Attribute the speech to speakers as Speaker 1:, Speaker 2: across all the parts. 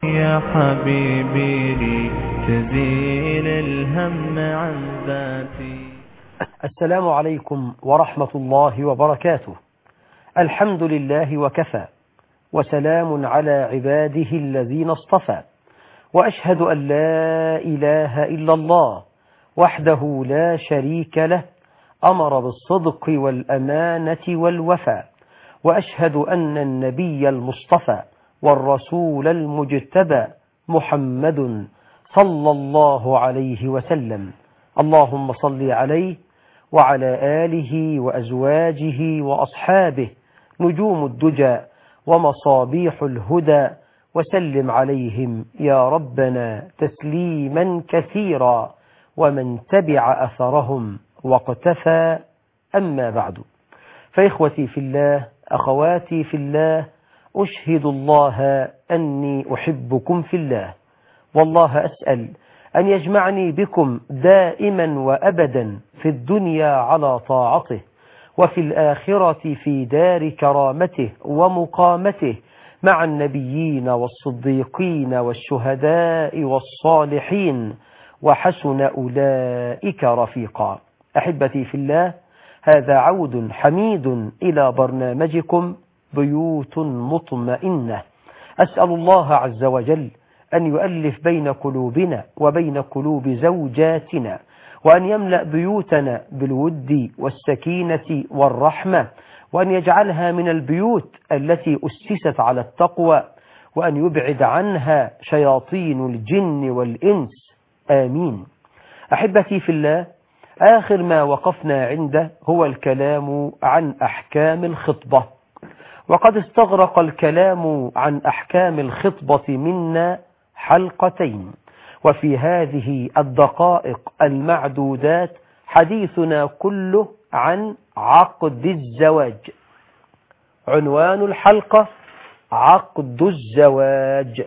Speaker 1: يا حبيبي لي تزيل الهم عن ذاتي
Speaker 2: السلام عليكم ورحمة الله وبركاته الحمد لله وكفى وسلام على عباده الذين اصطفى وأشهد أن لا إله إلا الله وحده لا شريك له أمر بالصدق والأمانة والوفاء وأشهد أن النبي المصطفى والرسول المجتبى محمد صلى الله عليه وسلم اللهم صل عليه وعلى آله وأزواجه وأصحابه نجوم الدجى ومصابيح الهدى وسلم عليهم يا ربنا تسليما كثيرا ومن تبع أثرهم واقتفى أما بعد فإخوتي في الله أخواتي في الله أشهد الله أني أحبكم في الله والله أسأل أن يجمعني بكم دائما وأبدا في الدنيا على طاعته وفي الآخرة في دار كرامته ومقامته مع النبيين والصديقين والشهداء والصالحين وحسن أولئك رفيقا أحبتي في الله هذا عود حميد إلى برنامجكم بيوت مطمئنة أسأل الله عز وجل أن يؤلف بين قلوبنا وبين قلوب زوجاتنا وأن يملأ بيوتنا بالود والسكينة والرحمة وأن يجعلها من البيوت التي أسست على التقوى وأن يبعد عنها شياطين الجن والإنس آمين أحبتي في الله آخر ما وقفنا عنده هو الكلام عن أحكام الخطبة وقد استغرق الكلام عن أحكام الخطبة منا حلقتين وفي هذه الدقائق المعدودات حديثنا كله عن عقد الزواج عنوان الحلقة عقد الزواج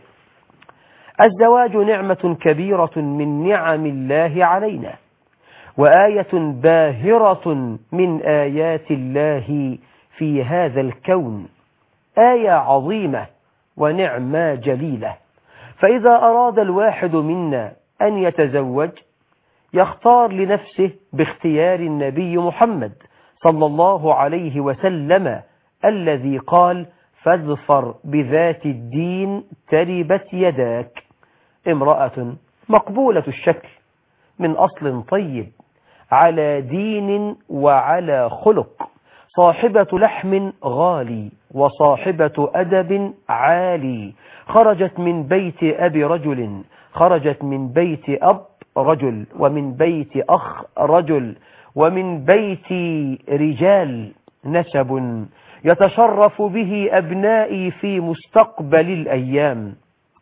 Speaker 2: الزواج نعمة كبيرة من نعم الله علينا وآية باهرة من آيات الله في هذا الكون آية عظيمة ونعمة جليلة فإذا أراد الواحد منا أن يتزوج يختار لنفسه باختيار النبي محمد صلى الله عليه وسلم الذي قال فاظفر بذات الدين تربت يداك امرأة مقبولة الشكل من أصل طيب على دين وعلى خلق صاحبة لحم غالي وصاحبة أدب عالي خرجت من بيت أبي رجل خرجت من بيت أب رجل ومن بيت أخ رجل ومن بيت رجال نسب يتشرف به أبنائي في مستقبل الأيام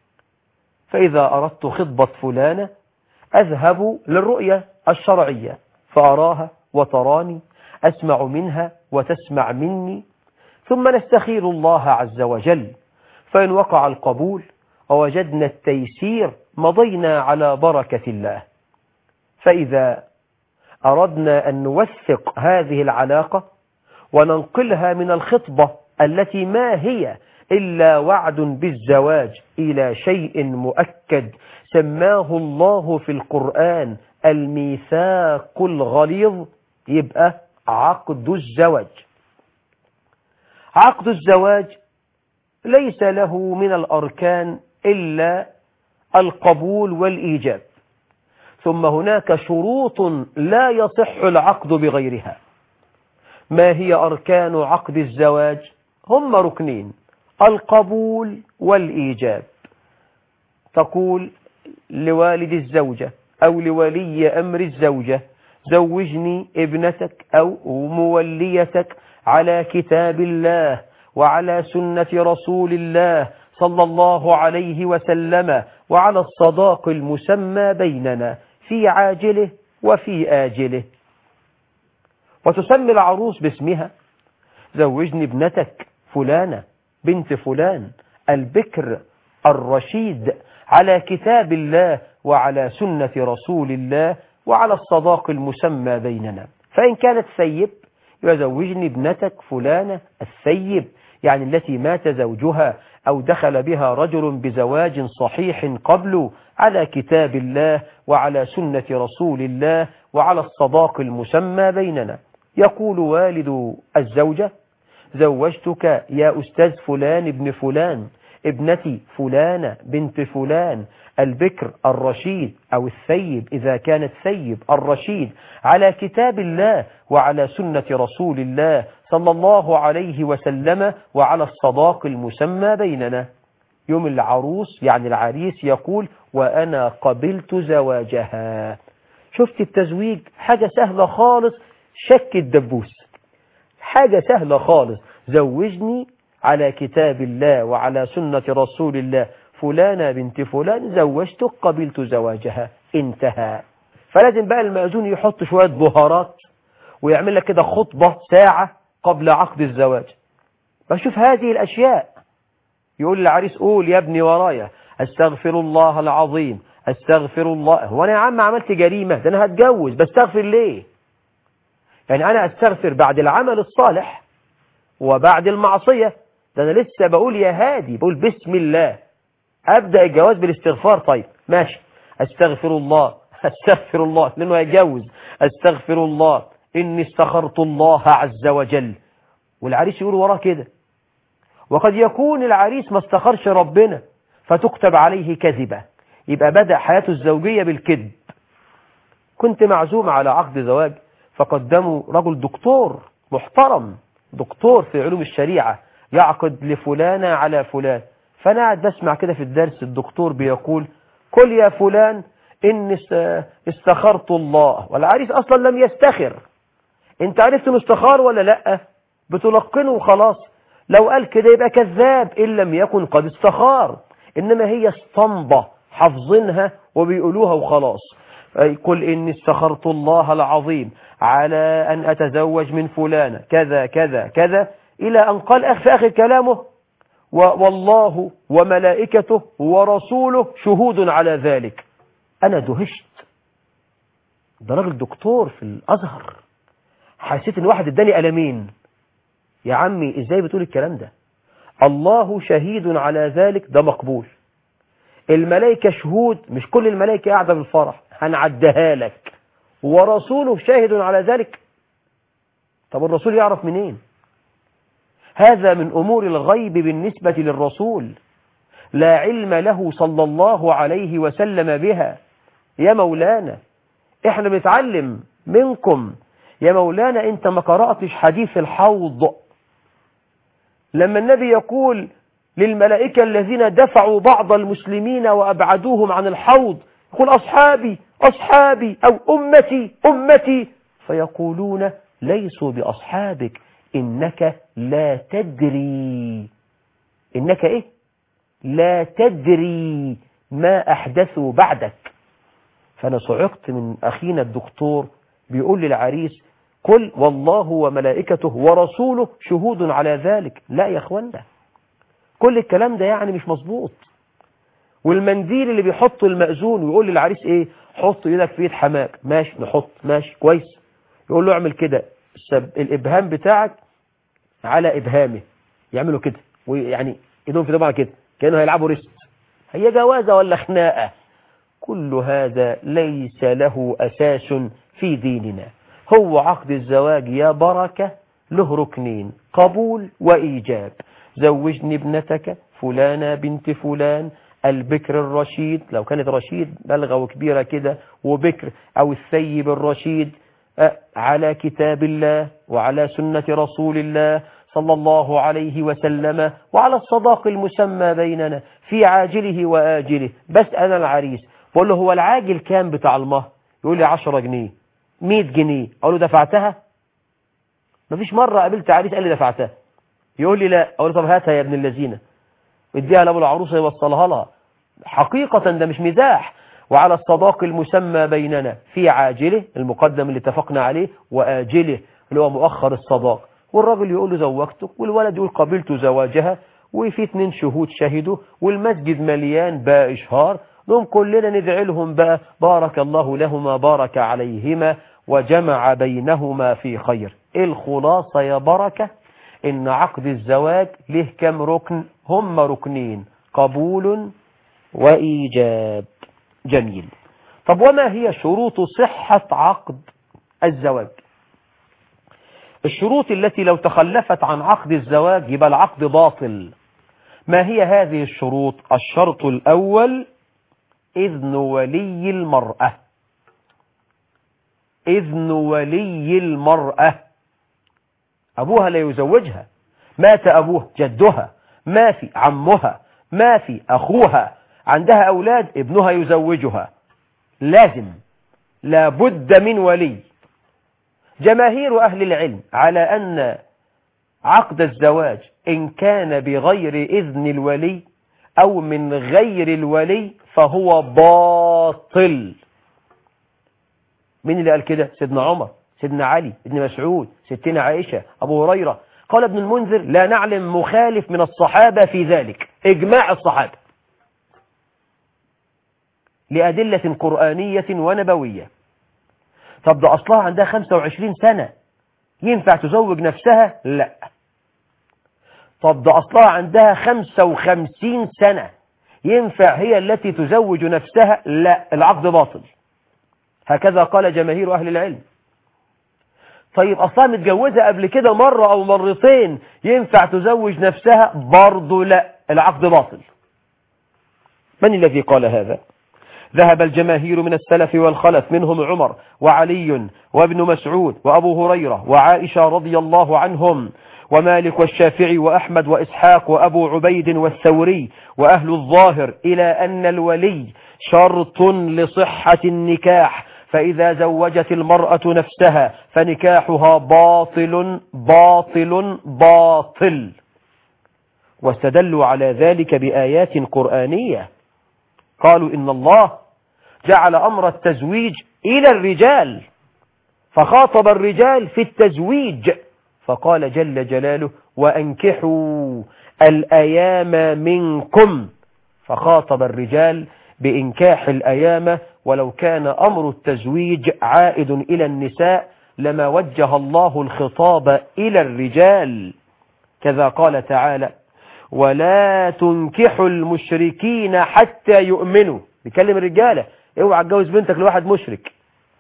Speaker 2: فإذا أردت خطبة فلانة أذهب للرؤية الشرعية فأراها وتراني أسمع منها وتسمع مني ثم نستخير الله عز وجل فإن وقع القبول ووجدنا التيسير مضينا على بركة الله فإذا أردنا أن نوثق هذه العلاقة وننقلها من الخطبة التي ما هي إلا وعد بالزواج إلى شيء مؤكد سماه الله في القرآن الميثاق الغليظ يبقى عقد الزواج عقد الزواج ليس له من الأركان إلا القبول والإيجاب ثم هناك شروط لا يصح العقد بغيرها ما هي أركان عقد الزواج هم ركنين القبول والإيجاب تقول لوالد الزوجة أو لولي أمر الزوجة زوجني ابنتك أو موليتك على كتاب الله وعلى سنة رسول الله صلى الله عليه وسلم وعلى الصداق المسمى بيننا في عاجله وفي آجله وتسمي العروس باسمها زوجني ابنتك فلانة بنت فلان البكر الرشيد على كتاب الله وعلى سنة رسول الله وعلى الصداق المسمى بيننا فإن كانت ثيب يزوجني ابنتك فلانة الثيب يعني التي مات زوجها أو دخل بها رجل بزواج صحيح قبل على كتاب الله وعلى سنة رسول الله وعلى الصداق المسمى بيننا يقول والد الزوجة زوجتك يا أستاذ فلان ابن فلان ابنتي فلانة بنت فلان البكر الرشيد أو الثيب إذا كانت ثيب الرشيد على كتاب الله وعلى سنة رسول الله صلى الله عليه وسلم وعلى الصداق المسمى بيننا يوم العروس يعني العريس يقول وأنا قبلت زواجها شفت التزويج حاجة سهلة خالص شك الدبوس حاجة سهلة خالص زوجني على كتاب الله وعلى سنة رسول الله فلانة بنت فلان زوجتك قبلت زواجها انتهى فلازم بقى المأذون يحط شوية بهارات ويعمل لك كده خطبة ساعة قبل عقد الزواج بشوف هذه الأشياء يقول للعريس قول يا ابني ورايا استغفر الله العظيم استغفر الله هو انا يا عم عملت جريمة ده انا هتجوز بستغفر ليه يعني انا استغفر بعد العمل الصالح وبعد المعصية ده انا لسه بقول يا هادي بقول بسم الله ابدأ الجواز بالاستغفار طيب ماشي استغفر الله استغفر الله لانه هيتجوز استغفر الله اني استخرت الله عز وجل والعريس يقول وراه كده وقد يكون العريس ما استخرش ربنا فتكتب عليه كذبة يبقى بدأ حياته الزوجية بالكذب كنت معزوم على عقد زواج فقدموا رجل دكتور محترم دكتور في علوم الشريعة يعقد لفلانة على فلان فأنا قاعد بسمع كده في الدرس الدكتور بيقول قل يا فلان إني استخرت الله والعريس أصلا لم يستخر انت عرفت انه استخار ولا لا بتلقنه وخلاص لو قال كده يبقى كذاب إن لم يكن قد استخار إنما هي اسطمبة حافظينها وبيقولوها وخلاص أي قل إني استخرت الله العظيم على أن أتزوج من فلانة كذا كذا كذا إلى أن قال في آخر كلامه والله وملائكته ورسوله شهود على ذلك أنا دهشت ده راجل دكتور في الأزهر حسيت إن واحد اداني ألمين يا عمي إزاي بتقول الكلام ده الله شهيد على ذلك ده مقبول الملائكة شهود مش كل الملائكة قاعدة بالفرح هنعدها لك ورسوله شاهد على ذلك طب الرسول يعرف منين هذا من أمور الغيب بالنسبة للرسول لا علم له صلى الله عليه وسلم بها يا مولانا احنا بنتعلم منكم يا مولانا انت ما قرأتش حديث الحوض لما النبي يقول للملائكة الذين دفعوا بعض المسلمين وأبعدوهم عن الحوض يقول أصحابي أصحابي أو أمتي أمتي فيقولون ليسوا بأصحابك إنك لا تدري إنك إيه لا تدري ما أحدثوا بعدك فأنا صعقت من أخينا الدكتور بيقول للعريس قل والله وملائكته ورسوله شهود على ذلك لا يا أخوانا كل الكلام ده يعني مش مظبوط والمنديل اللي بيحطه المأذون ويقول للعريس ايه حط ايدك في ايد حماك ماشي نحط ماشي كويس يقول له اعمل كده الابهام بتاعك على ابهامه يعملوا كده ويعني ايدهم في طبعا كده كانه هيلعبوا ريست هي جوازه ولا خناقه كل هذا ليس له اساس في ديننا هو عقد الزواج يا بركه له ركنين قبول وايجاب زوجني ابنتك فلانة بنت فلان البكر الرشيد لو كانت رشيد بلغة وكبيرة كده وبكر أو الثيب الرشيد على كتاب الله وعلى سنة رسول الله صلى الله عليه وسلم وعلى الصداق المسمى بيننا في عاجله وآجله بس أنا العريس بقول له هو العاجل كام بتاع المهر يقول لي 10 جنيه 100 جنيه أقول له دفعتها مفيش مرة قابلت عريس قال لي دفعتها يقول لي لا اقول له طب هاتها يا ابن الذين اديها لابو العروسه يوصلها لها حقيقة ده مش مزاح وعلى الصداق المسمى بيننا في عاجله المقدم اللي اتفقنا عليه وآجله اللي هو مؤخر الصداق والراجل يقول له زوجتك والولد يقول قبلت زواجها وفي اتنين شهود شهدوا والمسجد مليان بقى إشهار نقوم كلنا ندعي لهم بقى بارك الله لهما بارك عليهما وجمع بينهما في خير الخلاصة يا بركة إن عقد الزواج له كم ركن هم ركنين قبول وإيجاب جميل طب وما هي شروط صحة عقد الزواج الشروط التي لو تخلفت عن عقد الزواج يبقى العقد باطل ما هي هذه الشروط الشرط الأول إذن ولي المرأة إذن ولي المرأة أبوها لا يزوجها مات أبوها جدها ما في عمها ما في أخوها عندها أولاد ابنها يزوجها لازم لابد من ولي جماهير أهل العلم على أن عقد الزواج إن كان بغير إذن الولي أو من غير الولي فهو باطل مين اللي قال كده سيدنا عمر سيدنا علي ابن مسعود ستنا عائشة أبو هريرة قال ابن المنذر لا نعلم مخالف من الصحابة في ذلك إجماع الصحابة لأدلة قرآنية ونبوية طب ده أصلها عندها 25 سنة ينفع تزوج نفسها لا طب ده أصلها عندها 55 سنة ينفع هي التي تزوج نفسها لا العقد باطل هكذا قال جماهير أهل العلم طيب أصلا متجوزة قبل كده مرة أو مرتين ينفع تزوج نفسها برضه لا العقد باطل من الذي قال هذا ذهب الجماهير من السلف والخلف منهم عمر وعلي وابن مسعود وأبو هريرة وعائشة رضي الله عنهم ومالك والشافعي وأحمد وإسحاق وأبو عبيد والثوري وأهل الظاهر إلى أن الولي شرط لصحة النكاح فإذا زوجت المرأة نفسها فنكاحها باطل باطل باطل واستدلوا على ذلك بآيات قرآنية قالوا إن الله جعل أمر التزويج إلى الرجال فخاطب الرجال في التزويج فقال جل جلاله وأنكحوا الأيام منكم فخاطب الرجال بإنكاح الأيام ولو كان أمر التزويج عائد إلى النساء لما وجه الله الخطاب إلى الرجال كذا قال تعالى ولا تنكحوا المشركين حتى يؤمنوا بيكلم الرجالة اوعى تجوز بنتك لواحد مشرك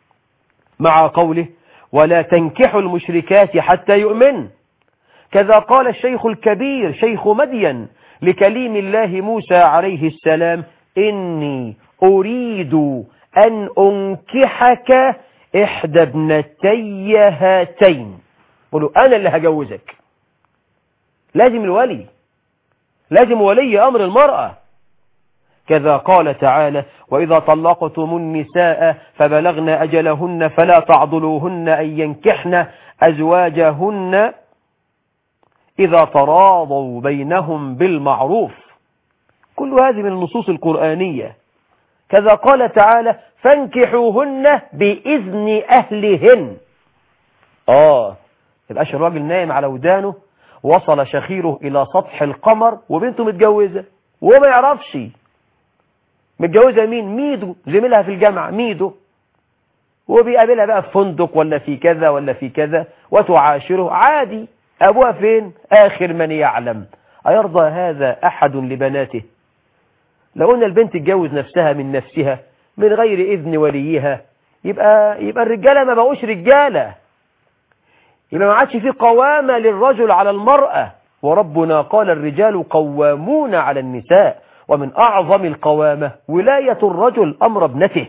Speaker 2: مع قوله ولا تنكحوا المشركات حتى يؤمن كذا قال الشيخ الكبير شيخ مدين لكليم الله موسى عليه السلام إني أريد أن أنكحك إحدى ابنتي هاتين قولوا أنا اللي هجوزك لازم الولي لازم ولي أمر المرأة كذا قال تعالى وإذا طلقتم النساء فبلغن أجلهن فلا تعضلوهن أن ينكحن أزواجهن إذا تراضوا بينهم بالمعروف كل هذه من النصوص القرآنية كذا قال تعالى فانكحوهن بإذن أهلهن آه يبقاش الراجل نايم على ودانه وصل شخيره إلى سطح القمر وبنته متجوزة وما يعرفش متجوزة مين ميدو زميلها في الجامعة ميدو وبيقابلها بقى في فندق ولا في كذا ولا في كذا وتعاشره عادي أبوها فين آخر من يعلم أيرضى هذا أحد لبناته لو قلنا البنت تتجوز نفسها من نفسها من غير إذن وليها يبقى يبقى الرجالة ما بقوش رجالة يبقى ما عادش في قوامة للرجل على المرأة وربنا قال الرجال قوامون على النساء ومن أعظم القوامة ولاية الرجل أمر ابنته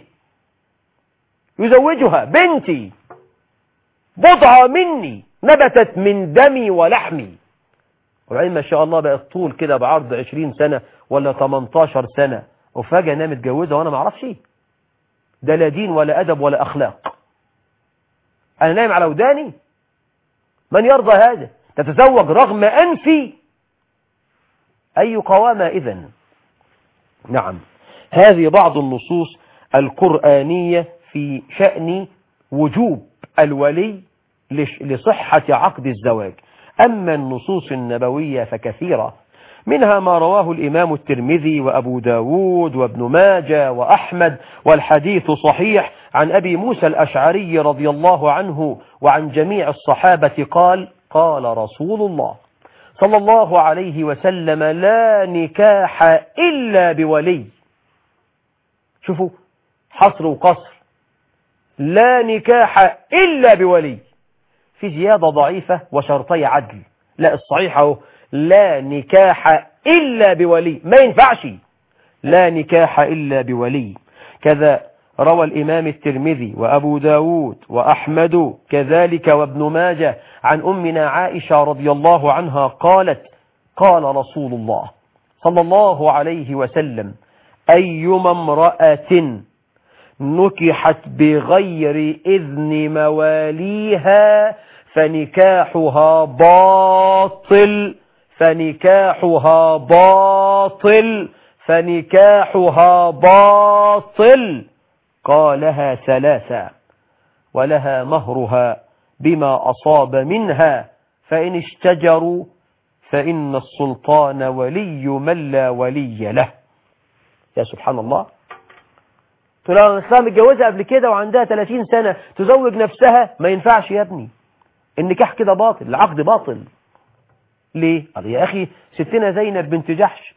Speaker 2: يزوجها بنتي بضعة مني نبتت من دمي ولحمي وبعدين ما شاء الله بقت طول كده بعرض 20 سنة ولا 18 سنة وفجأة انا متجوزة وانا ما اعرفش ايه ده لا دين ولا ادب ولا اخلاق انا نايم على وداني من يرضى هذا تتزوج رغم انفي اي قوامة اذا نعم هذه بعض النصوص القرآنية في شأن وجوب الولي لصحة عقد الزواج أما النصوص النبوية فكثيرة منها ما رواه الإمام الترمذي وأبو داود وابن ماجة وأحمد والحديث صحيح عن أبي موسى الأشعري رضي الله عنه وعن جميع الصحابة قال قال رسول الله صلى الله عليه وسلم لا نكاح إلا بولي شوفوا حصر وقصر لا نكاح إلا بولي في زيادة ضعيفة وشرطي عدل لا الصحيح اهو لا نكاح إلا بولي ما ينفعش لا نكاح إلا بولي كذا روى الإمام الترمذي وأبو داود وأحمد كذلك وابن ماجه عن أمنا عائشة رضي الله عنها قالت قال رسول الله صلى الله عليه وسلم أيما امرأة نكحت بغير إذن مواليها فنكاحها باطل فنكاحها باطل فنكاحها باطل قالها ثلاثا ولها مهرها بما أصاب منها فإن اشتجروا فإن السلطان ولي من لا ولي له يا سبحان الله تقول لها الإسلام متجوزها قبل كده وعندها 30 سنة تزوج نفسها ما ينفعش يا ابني النكاح كده باطل العقد باطل ليه؟ قال يا أخي ستنا زينب بنت جحش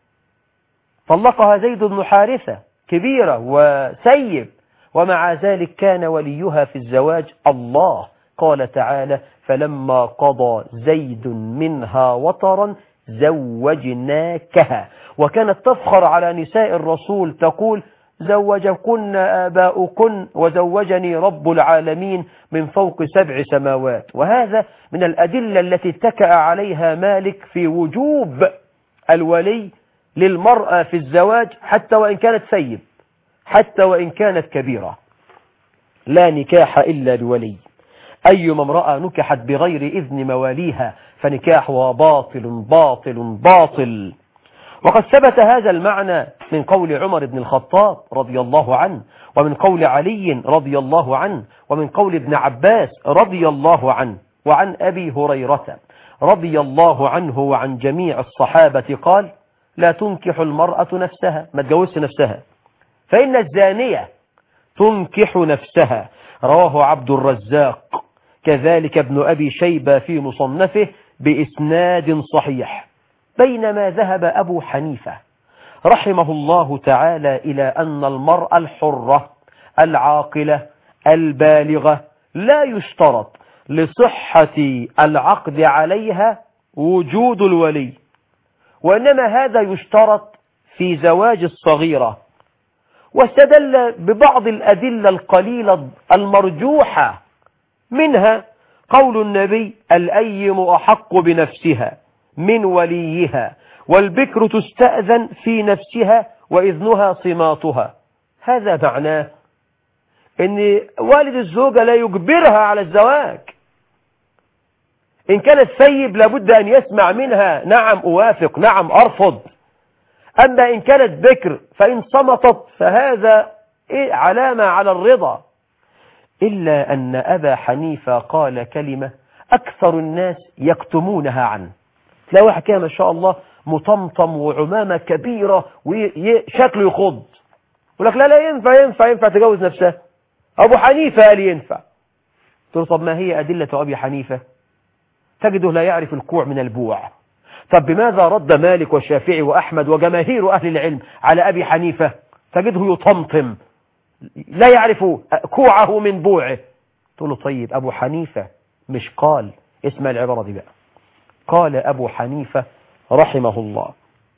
Speaker 2: طلقها زيد بن حارثة كبيرة وسيب ومع ذلك كان وليها في الزواج الله قال تعالى فلما قضى زيد منها وطرا زوجناكها وكانت تفخر على نساء الرسول تقول زوجكن آباؤكن وزوجني رب العالمين من فوق سبع سماوات وهذا من الأدلة التي اتكأ عليها مالك في وجوب الولي للمرأة في الزواج حتى وإن كانت سيب حتى وإن كانت كبيرة لا نكاح إلا بولي أيما امرأة نكحت بغير إذن مواليها فنكاحها باطل باطل باطل وقد ثبت هذا المعنى من قول عمر بن الخطاب رضي الله عنه ومن قول علي رضي الله عنه ومن قول ابن عباس رضي الله عنه وعن أبي هريرة رضي الله عنه وعن جميع الصحابة قال لا تنكح المرأة نفسها ما تجوزش نفسها فإن الزانية تنكح نفسها رواه عبد الرزاق كذلك ابن أبي شيبة في مصنفه بإسناد صحيح بينما ذهب أبو حنيفة رحمه الله تعالى إلى أن المرأة الحرة العاقلة البالغة لا يشترط لصحة العقد عليها وجود الولي وإنما هذا يشترط في زواج الصغيرة واستدل ببعض الأدلة القليلة المرجوحة منها قول النبي الأيم أحق بنفسها من وليها والبكر تستأذن في نفسها وإذنها صماتها هذا معناه أن والد الزوجة لا يجبرها على الزواج إن كانت سيب لابد أن يسمع منها نعم أوافق نعم أرفض أما إن كانت بكر فإن صمتت فهذا إيه علامة على الرضا إلا أن أبا حنيفة قال كلمة أكثر الناس يكتمونها عنه تلاقي واحد كده ما شاء الله مطمطم وعمامة كبيرة وشكله يخض يقول لك لا لا ينفع ينفع ينفع تجوز نفسها أبو حنيفة قال ينفع قلت له طب ما هي أدلة أبي حنيفة تجده لا يعرف الكوع من البوع طب بماذا رد مالك والشافعي وأحمد وجماهير أهل العلم على أبي حنيفة تجده يطمطم لا يعرف كوعه من بوعه تقول له طيب أبو حنيفة مش قال اسمع العبارة دي بقى قال أبو حنيفة رحمه الله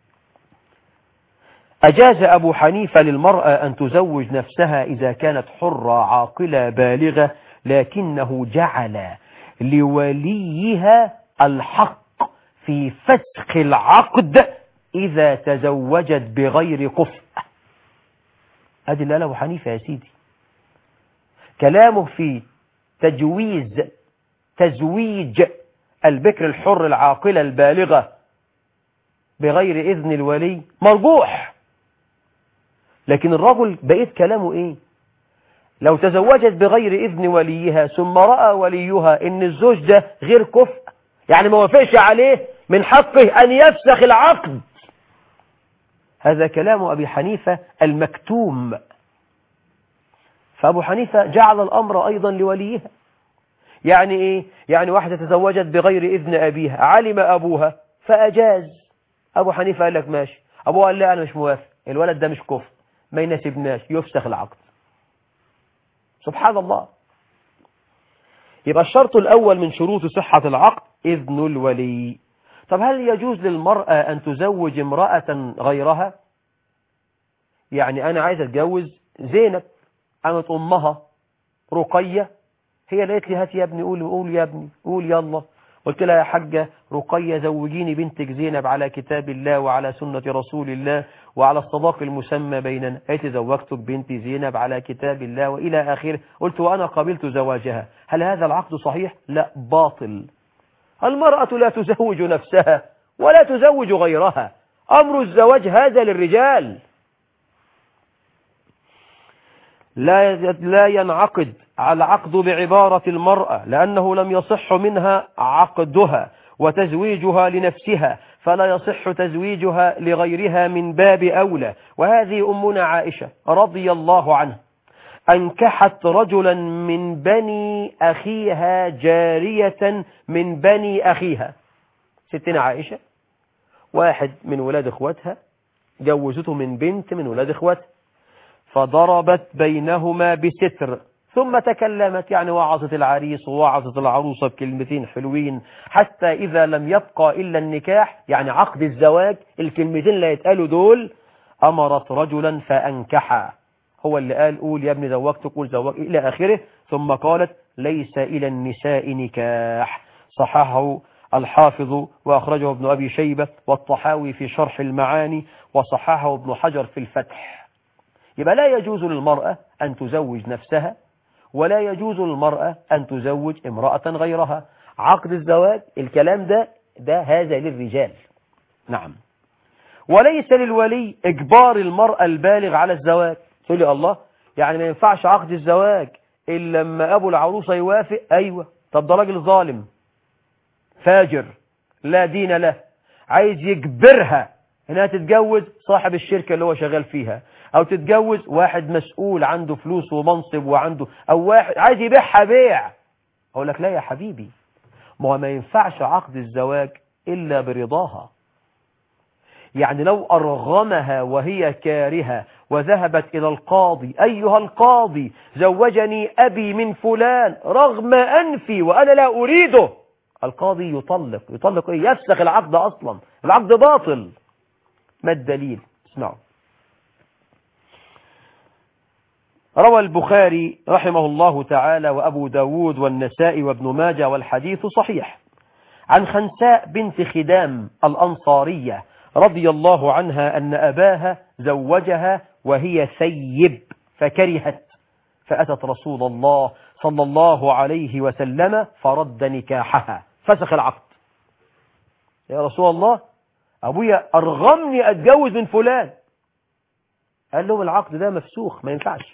Speaker 2: أجاز أبو حنيفة للمرأة أن تزوج نفسها إذا كانت حرة عاقلة بالغة لكنه جعل لوليها الحق في فسخ العقد إذا تزوجت بغير كفء أدي اللي أبو حنيفة يا سيدي كلامه في تجويز تزويج البكر الحر العاقلة البالغة بغير إذن الولي مرجوح لكن الرجل بقيت كلامه إيه لو تزوجت بغير إذن وليها ثم رأى وليها إن الزوج ده غير كفء يعني ما وافقش عليه من حقه أن يفسخ العقد هذا كلام أبي حنيفة المكتوم فأبو حنيفة جعل الأمر أيضا لوليها يعني ايه يعني واحدة تزوجت بغير اذن ابيها علم ابوها فاجاز ابو حنيفة قال لك ماشي ابوها قال لا انا مش موافق الولد ده مش كفر ما يناسبناش يفسخ العقد سبحان الله يبقى الشرط الأول من شروط صحة العقد إذن الولي طب هل يجوز للمرأة أن تزوج امرأة غيرها يعني أنا عايز أتجوز زينب قامت أمها رقية هي قالت لي هات يا ابني قول قول يا ابني قول يلا قلت لها يا حاجة رقية زوجيني بنتك زينب على كتاب الله وعلى سنة رسول الله وعلى الصداق المسمى بيننا قالت لي زوجتك بنتي زينب على كتاب الله وإلى آخره قلت وأنا قبلت زواجها هل هذا العقد صحيح؟ لا باطل المرأة لا تزوج نفسها ولا تزوج غيرها أمر الزواج هذا للرجال لا لا ينعقد العقد بعبارة المرأة لأنه لم يصح منها عقدها وتزويجها لنفسها فلا يصح تزويجها لغيرها من باب أولى وهذه أمنا عائشة رضي الله عنها أنكحت رجلا من بني أخيها جارية من بني أخيها ستنا عائشة واحد من ولاد اخواتها جوزته من بنت من ولاد اخواتها فضربت بينهما بستر ثم تكلمت يعني وعظت العريس ووعظت العروسة بكلمتين حلوين حتى إذا لم يبقى إلا النكاح يعني عقد الزواج الكلمتين اللي يتقالوا دول أمرت رجلا فأنكحا هو اللي قال قول يا ابني زوجتك قول زوج إلى آخره ثم قالت ليس إلى النساء نكاح صححه الحافظ وأخرجه ابن أبي شيبة والطحاوي في شرح المعاني وصححه ابن حجر في الفتح يبقى لا يجوز للمرأة أن تزوج نفسها ولا يجوز للمرأة أن تزوج امرأة غيرها عقد الزواج الكلام ده ده هذا للرجال نعم وليس للولي إجبار المرأة البالغ على الزواج تقول لي الله يعني ما ينفعش عقد الزواج إلا لما أبو العروسة يوافق أيوة طب ده راجل ظالم فاجر لا دين له عايز يجبرها انها تتجوز صاحب الشركة اللي هو شغال فيها او تتجوز واحد مسؤول عنده فلوس ومنصب وعنده او واحد عايز يبيعها بيع اقول لك لا يا حبيبي ما هو ما ينفعش عقد الزواج الا برضاها يعني لو أرغمها وهي كارهة وذهبت إلى القاضي أيها القاضي زوجني أبي من فلان رغم أنفي وأنا لا أريده القاضي يطلق يطلق إيه يفسخ العقد أصلا العقد باطل ما الدليل اسمعوا روى البخاري رحمه الله تعالى وأبو داود والنساء وابن ماجة والحديث صحيح عن خنساء بنت خدام الأنصارية رضي الله عنها أن أباها زوجها وهي ثيب فكرهت فأتت رسول الله صلى الله عليه وسلم فرد نكاحها فسخ العقد يا رسول الله أبويا أرغمني أتجوز من فلان قال لهم العقد ده مفسوخ ما ينفعش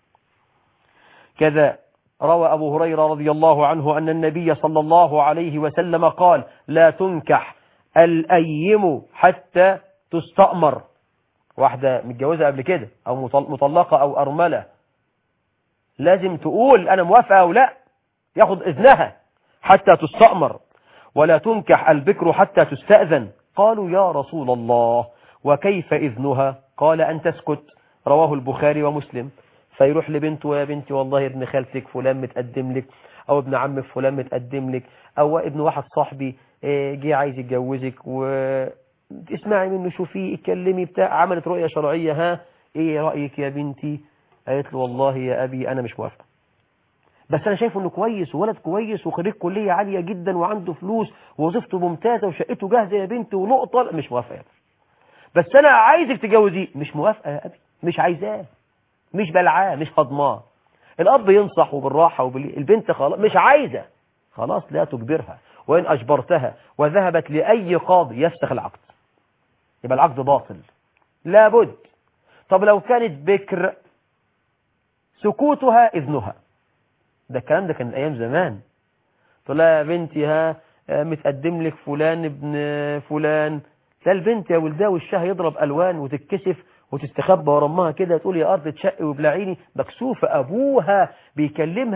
Speaker 2: كذا روى أبو هريرة رضي الله عنه أن النبي صلى الله عليه وسلم قال لا تنكح الأيم حتى تستأمر واحدة متجوزة قبل كده أو مطلقة أو أرملة لازم تقول أنا موافقة أو لا ياخد إذنها حتى تستأمر ولا تنكح البكر حتى تستأذن قالوا يا رسول الله وكيف إذنها قال أن تسكت رواه البخاري ومسلم فيروح لبنته يا بنتي والله ابن خالتك فلان متقدم لك او ابن عمك فلان متقدم لك او ابن واحد صاحبي جه عايز يتجوزك واسمعي منه شوفيه اتكلمي بتاع عملت رؤية شرعية ها ايه رأيك يا بنتي قالت له والله يا ابي انا مش موافقه بس انا شايفه انه كويس وولد كويس وخريج كلية عالية جدا وعنده فلوس ووظيفته ممتازة وشقته جاهزة يا بنتي ونقطة مش موافقة يا ابي بس انا عايزك تجوزيه مش موافقة يا ابي مش عايزاه مش بلعاه مش هضماه الأب ينصح وبالراحة وبالبنت خلاص مش عايزة خلاص لا تجبرها وإن أجبرتها وذهبت لأي قاضي يفسخ العقد يبقى العقد باطل لابد طب لو كانت بكر سكوتها إذنها ده الكلام ده كان من أيام زمان تقول لها يا بنتي ها متقدم لك فلان ابن فلان لا البنت يا ولدها وشها يضرب ألوان وتتكسف وتستخبى ورا امها كده تقول يا ارض تشقي وبلعيني مكسوفه ابوها بيكلمها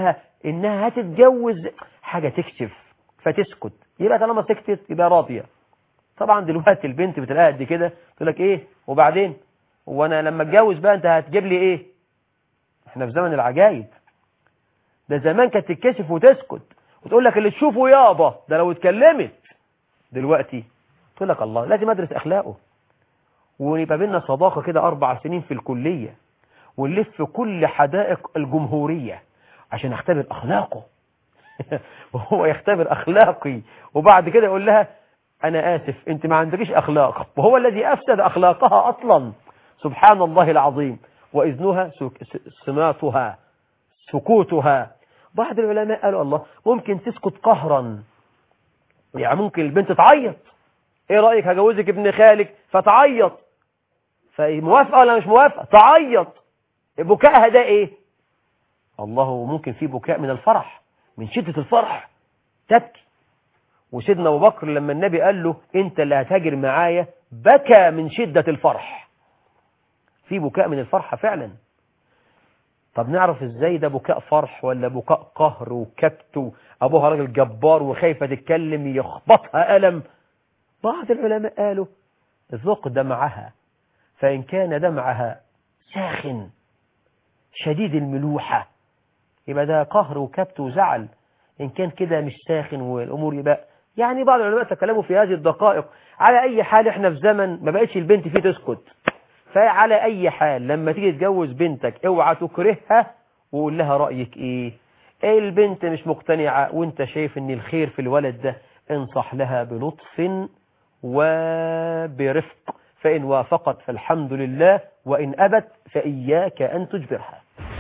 Speaker 2: انها هتتجوز حاجة تكشف فتسكت يبقى طالما سكتت يبقى راضية طبعا دلوقتي البنت بتلاقيها قد كده تقول لك ايه وبعدين وانا لما اتجوز بقى انت هتجيب لي ايه احنا في زمن العجايب ده زمان كانت تتكشف وتسكت وتقول لك اللي تشوفه يابا ده لو اتكلمت دلوقتي تقول لك الله لازم ادرس اخلاقه ويبقى بينا صداقه كده اربع سنين في الكليه ونلف كل حدائق الجمهوريه عشان اختبر اخلاقه وهو يختبر اخلاقي وبعد كده يقول لها انا اسف انت ما عندكيش اخلاق وهو الذي افسد اخلاقها اصلا سبحان الله العظيم واذنها سك- سماتها سكوتها بعض العلماء قالوا الله ممكن تسكت قهرا يعني ممكن البنت تعيط ايه رأيك هجوزك ابن خالك فتعيط فموافقة ولا مش موافقة تعيط بكائها ده ايه الله ممكن في بكاء من الفرح من شدة الفرح تبكي وسيدنا ابو بكر لما النبي قال له انت اللي هتهاجر معايا بكى من شدة الفرح في بكاء من الفرحة فعلا طب نعرف ازاي ده بكاء فرح ولا بكاء قهر وكبت ابوها راجل جبار وخايفة تتكلم يخبطها ألم بعض العلماء قالوا ذق دمعها فإن كان دمعها ساخن شديد الملوحة يبقى ده قهر وكبت وزعل إن كان كده مش ساخن والأمور يبقى يعني بعض العلماء تكلموا في هذه الدقائق على أي حال إحنا في زمن ما بقتش البنت فيه تسكت فعلى أي حال لما تيجي تجوز بنتك اوعى تكرهها وقول لها رأيك إيه إيه البنت مش مقتنعة وانت شايف ان الخير في الولد ده انصح لها بلطف وبرفق فإن وافقت فالحمد لله وإن أبت فإياك أن تجبرها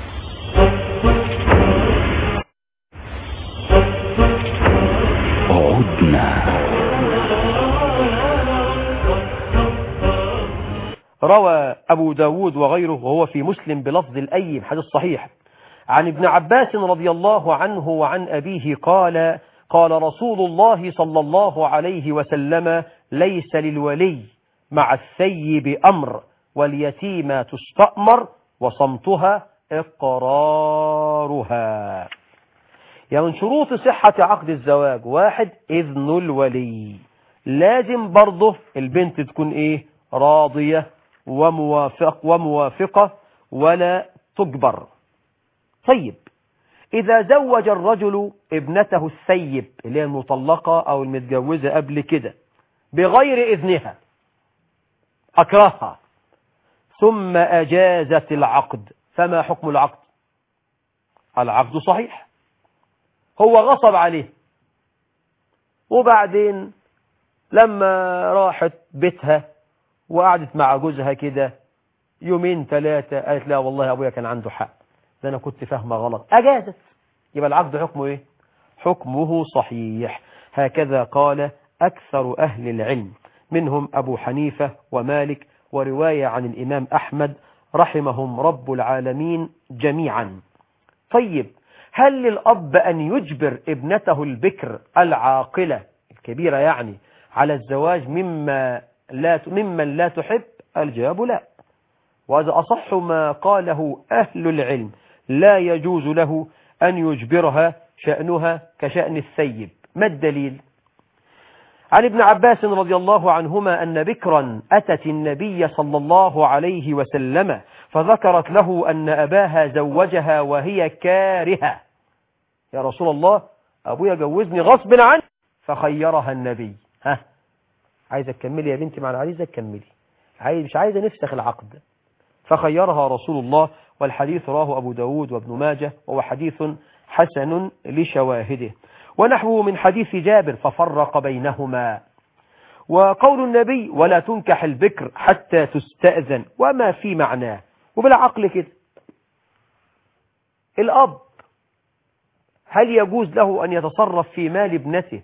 Speaker 3: عدنا
Speaker 2: روى أبو داود وغيره وهو في مسلم بلفظ الأيم حديث صحيح عن ابن عباس رضي الله عنه وعن أبيه قال قال رسول الله صلى الله عليه وسلم ليس للولي مع الثيب أمر واليتيمة تستأمر وصمتها إقرارها يعني من شروط صحة عقد الزواج واحد إذن الولي لازم برضه البنت تكون إيه راضية وموافق وموافقة ولا تجبر طيب إذا زوج الرجل ابنته الثيب اللي هي المطلقة أو المتجوزة قبل كده بغير إذنها أكرهها ثم أجازت العقد فما حكم العقد العقد صحيح هو غصب عليه وبعدين لما راحت بيتها وقعدت مع جوزها كده يومين ثلاثة قالت لا والله أبويا كان عنده حق ده أنا كنت فاهمة غلط أجازت يبقى العقد حكمه إيه حكمه صحيح هكذا قال أكثر أهل العلم منهم أبو حنيفة ومالك ورواية عن الإمام أحمد رحمهم رب العالمين جميعا طيب هل للأب أن يجبر ابنته البكر العاقلة الكبيرة يعني على الزواج مما لا ممن لا تحب الجواب لا وهذا أصح ما قاله أهل العلم لا يجوز له أن يجبرها شأنها كشأن الثيب ما الدليل عن ابن عباس رضي الله عنهما أن بكرا أتت النبي صلى الله عليه وسلم فذكرت له أن أباها زوجها وهي كارهة يا رسول الله أبويا جوزني غصب عني فخيرها النبي ها عايزة تكملي يا بنتي مع العريزة تكملي عايز مش عايزة نفسخ العقد فخيرها رسول الله والحديث راه أبو داود وابن ماجه وهو حديث حسن لشواهده ونحوه من حديث جابر ففرق بينهما وقول النبي ولا تنكح البكر حتى تستأذن وما في معناه وبالعقل كده الأب هل يجوز له أن يتصرف في مال ابنته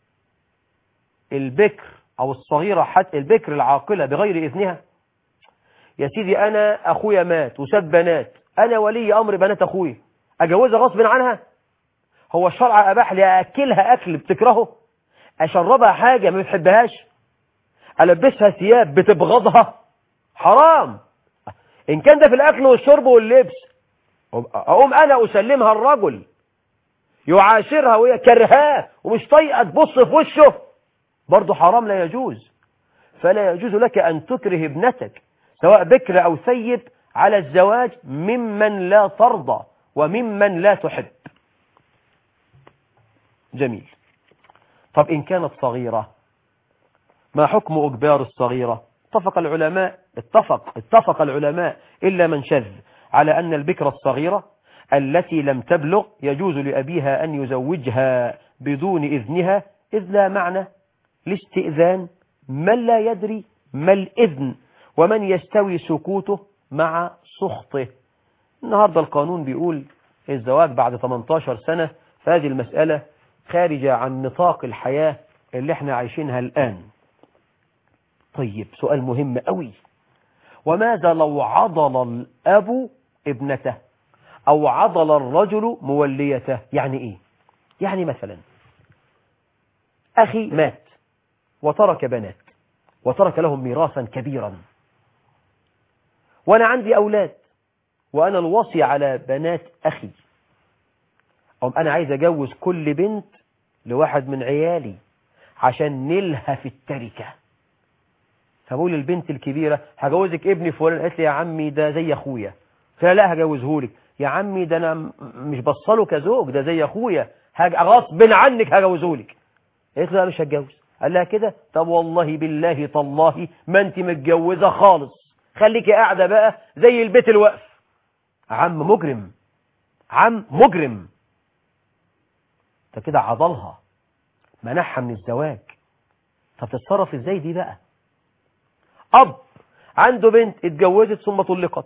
Speaker 2: البكر أو الصغيرة حتى البكر العاقلة بغير إذنها يا سيدي أنا أخويا مات وساب بنات أنا ولي أمر بنات أخويا أجوزها غصب عنها هو الشرع أباح لي أكلها أكل بتكرهه أشربها حاجة ما بتحبهاش ألبسها ثياب بتبغضها حرام إن كان ده في الأكل والشرب واللبس أقوم أنا أسلمها الرجل يعاشرها وهي كرهاه ومش طايقه تبص في وشه برضه حرام لا يجوز فلا يجوز لك أن تكره ابنتك سواء بكر أو ثيب على الزواج ممن لا ترضى وممن لا تحب جميل طب إن كانت صغيرة ما حكم أجبار الصغيرة اتفق العلماء اتفق اتفق العلماء إلا من شذ على أن البكرة الصغيرة التي لم تبلغ يجوز لأبيها أن يزوجها بدون إذنها إذ لا معنى لاستئذان من لا يدري ما الإذن ومن يستوي سكوته مع سخطه النهاردة القانون بيقول الزواج بعد 18 سنة فهذه المسألة خارجة عن نطاق الحياة اللي احنا عايشينها الآن طيب سؤال مهم قوي وماذا لو عضل الأب ابنته أو عضل الرجل موليته يعني إيه يعني مثلا أخي مات وترك بنات وترك لهم ميراثا كبيرا وأنا عندي أولاد وأنا الوصي على بنات أخي أو أنا عايز أجوز كل بنت لواحد من عيالي عشان نلهى في التركة فبقول للبنت الكبيرة هجوزك ابني فلان قالت لي يا عمي ده زي أخويا فلا لا هجوزهولك يا عمي ده أنا مش بصله كزوج ده زي أخويا غصب عنك هجوزهولك قالت له لا مش هتجوز قال لها كده طب والله بالله طالله ما انت متجوزة خالص خليكي قاعدة بقى زي البيت الوقف عم مجرم عم مجرم انت كده عضلها منعها من الزواج طب تتصرف ازاي دي بقى اب عنده بنت اتجوزت ثم طلقت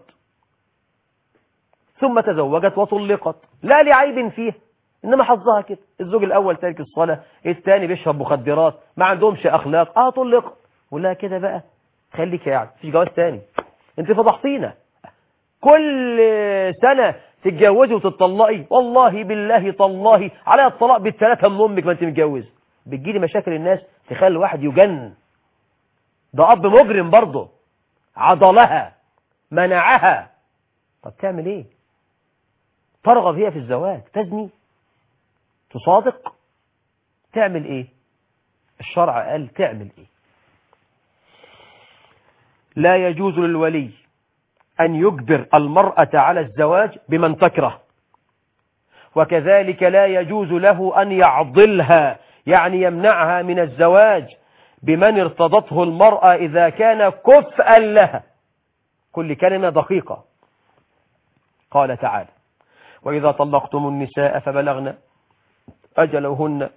Speaker 2: ثم تزوجت وطلقت لا لعيب فيها انما حظها كده الزوج الاول تارك الصلاه الثاني بيشرب مخدرات ما عندهمش اخلاق اه طلق ولا كده بقى خليك قاعد مفيش جواز تاني انت فضحتينا كل سنه تتجوزي وتطلقي والله بالله طالله على الطلاق بالثلاثه من امك ما انت متجوزه بتجيلي مشاكل الناس تخلي الواحد يجن ده اب مجرم برضه عضلها منعها طب تعمل ايه ترغب هي في الزواج تزني تصادق تعمل ايه الشرع قال تعمل ايه لا يجوز للولي أن يجبر المرأة على الزواج بمن تكره وكذلك لا يجوز له أن يعضلها يعني يمنعها من الزواج بمن ارتضته المرأة إذا كان كفءا لها كل كلمة دقيقة قال تعالى وإذا طلقتم النساء فبلغن أجلهن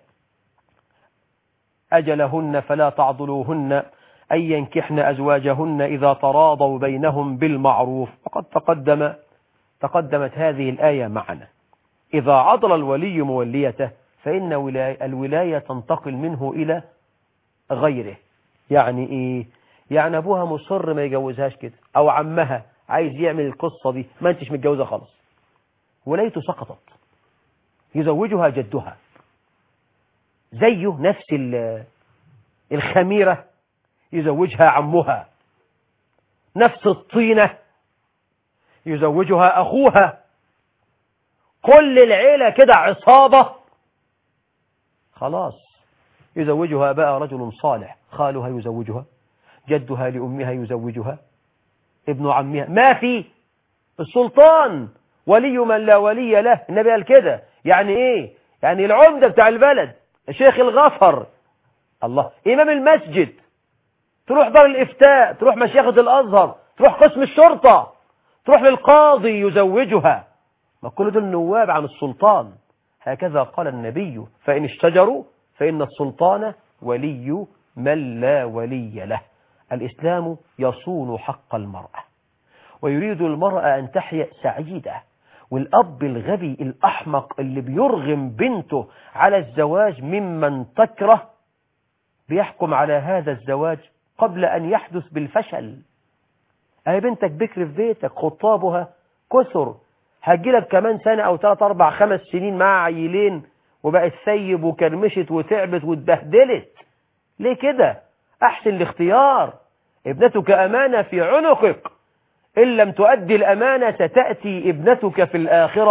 Speaker 2: أجلهن فلا تعضلوهن أن ينكحن أزواجهن إذا تراضوا بينهم بالمعروف وقد تقدم تقدمت هذه الآية معنا إذا عضل الولي موليته فإن الولاية تنتقل منه إلى غيره يعني إيه يعني أبوها مصر ما يجوزهاش كده أو عمها عايز يعمل القصة دي ما أنتش متجوزة خالص ولايته سقطت يزوجها جدها زيه نفس الخميرة يزوجها عمها نفس الطينة يزوجها أخوها كل العيلة كده عصابة خلاص يزوجها بقى رجل صالح خالها يزوجها جدها لأمها يزوجها ابن عمها ما في السلطان ولي من لا ولي له النبي قال كده يعني ايه يعني العمدة بتاع البلد الشيخ الغفر الله إمام المسجد تروح دار الإفتاء تروح مشيخة الأزهر تروح قسم الشرطة تروح للقاضي يزوجها ما كل دول نواب عن السلطان هكذا قال النبي فإن اشتجروا فإن السلطان ولي من لا ولي له الإسلام يصون حق المرأة ويريد المرأة أن تحيا سعيدة والأب الغبي الأحمق اللي بيرغم بنته على الزواج ممن تكره بيحكم على هذا الزواج قبل أن يحدث بالفشل أي بنتك بكر في بيتك خطابها كثر هتجيلك كمان سنة أو ثلاث أربع خمس سنين مع عيلين وبقت ثيب وكرمشت وتعبت واتبهدلت ليه كده أحسن الاختيار ابنتك أمانة في عنقك إن لم تؤدي الأمانة ستأتي ابنتك في الآخرة